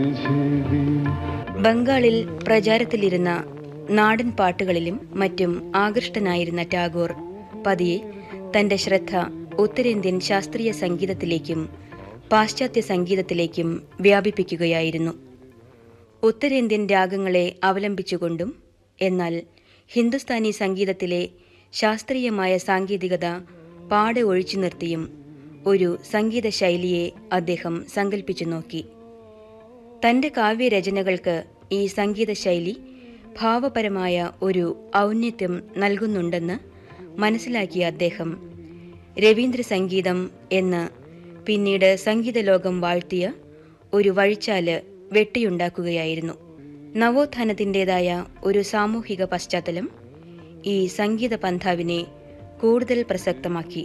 ബംഗാളിൽ പ്രചാരത്തിലിരുന്ന നാടൻ പാട്ടുകളിലും മറ്റും ആകൃഷ്ടനായിരുന്ന ടാഗോർ പതിയെ തന്റെ ശ്രദ്ധ ഉത്തരേന്ത്യൻ ശാസ്ത്രീയ സംഗീതത്തിലേക്കും പാശ്ചാത്യ സംഗീതത്തിലേക്കും വ്യാപിപ്പിക്കുകയായിരുന്നു ഉത്തരേന്ത്യൻ രാഗങ്ങളെ അവലംബിച്ചുകൊണ്ടും എന്നാൽ ഹിന്ദുസ്ഥാനി സംഗീതത്തിലെ ശാസ്ത്രീയമായ സാങ്കേതികത പാടെ ഒഴിച്ചു നിർത്തിയും ഒരു സംഗീത ശൈലിയെ അദ്ദേഹം സങ്കല്പിച്ചു നോക്കി തന്റെ കാവ്യരചനകൾക്ക് ഈ സംഗീത ശൈലി ഭാവപരമായ ഒരു ഔന്നത്യം നൽകുന്നുണ്ടെന്ന് മനസ്സിലാക്കിയ അദ്ദേഹം രവീന്ദ്ര സംഗീതം എന്ന് പിന്നീട് സംഗീത ലോകം വാഴ്ത്തിയ ഒരു വഴിച്ചാല് വെട്ടിയുണ്ടാക്കുകയായിരുന്നു നവോത്ഥാനത്തിൻ്റെതായ ഒരു സാമൂഹിക പശ്ചാത്തലം ഈ സംഗീത പന്ഥാവിനെ കൂടുതൽ പ്രസക്തമാക്കി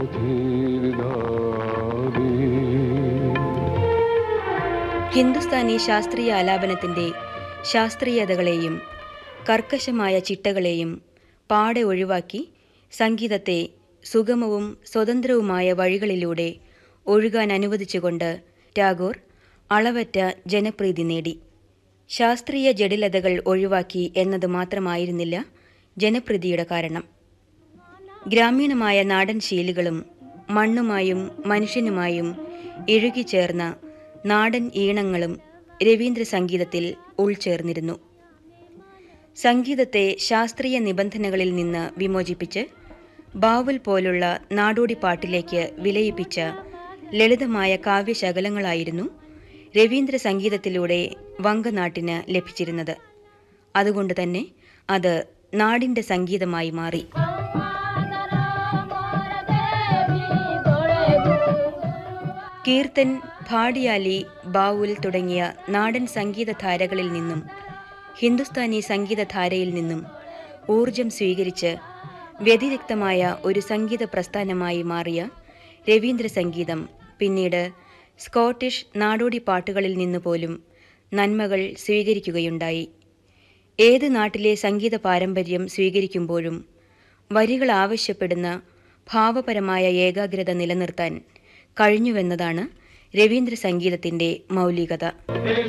ഹിന്ദുസ്ഥാനി ശാസ്ത്രീയ ആലാപനത്തിന്റെ ശാസ്ത്രീയതകളെയും കർക്കശമായ ചിട്ടകളെയും പാടെ ഒഴിവാക്കി സംഗീതത്തെ സുഗമവും സ്വതന്ത്രവുമായ വഴികളിലൂടെ ഒഴുകാൻ അനുവദിച്ചുകൊണ്ട് ടാഗോർ അളവറ്റ ജനപ്രീതി നേടി ശാസ്ത്രീയ ജടിലതകൾ ഒഴിവാക്കി എന്നത് മാത്രമായിരുന്നില്ല ജനപ്രീതിയുടെ കാരണം ഗ്രാമീണമായ നാടൻ ശീലുകളും മണ്ണുമായും മനുഷ്യനുമായും ഇഴുകിച്ചേർന്ന നാടൻ ഈണങ്ങളും രവീന്ദ്ര സംഗീതത്തിൽ ഉൾച്ചേർന്നിരുന്നു സംഗീതത്തെ ശാസ്ത്രീയ നിബന്ധനകളിൽ നിന്ന് വിമോചിപ്പിച്ച് ബാവുൽ പോലുള്ള നാടോടി പാട്ടിലേക്ക് വിലയിപ്പിച്ച ലളിതമായ കാവ്യശകലങ്ങളായിരുന്നു രവീന്ദ്ര സംഗീതത്തിലൂടെ വങ്കനാട്ടിന് ലഭിച്ചിരുന്നത് അതുകൊണ്ട് തന്നെ അത് നാടിന്റെ സംഗീതമായി മാറി കീർത്തൻ ഭാഡിയാലി ബാവുൽ തുടങ്ങിയ നാടൻ സംഗീതധാരകളിൽ നിന്നും ഹിന്ദുസ്ഥാനി സംഗീതധാരയിൽ നിന്നും ഊർജം സ്വീകരിച്ച് വ്യതിരിക്തമായ ഒരു സംഗീത പ്രസ്ഥാനമായി മാറിയ രവീന്ദ്ര സംഗീതം പിന്നീട് സ്കോട്ടിഷ് നാടോടി പാട്ടുകളിൽ നിന്ന് പോലും നന്മകൾ സ്വീകരിക്കുകയുണ്ടായി ഏത് നാട്ടിലെ സംഗീത പാരമ്പര്യം സ്വീകരിക്കുമ്പോഴും വരികൾ ആവശ്യപ്പെടുന്ന ഭാവപരമായ ഏകാഗ്രത നിലനിർത്താൻ കഴിഞ്ഞുവെന്നതാണ് രവീന്ദ്ര സംഗീതത്തിന്റെ മൗലികത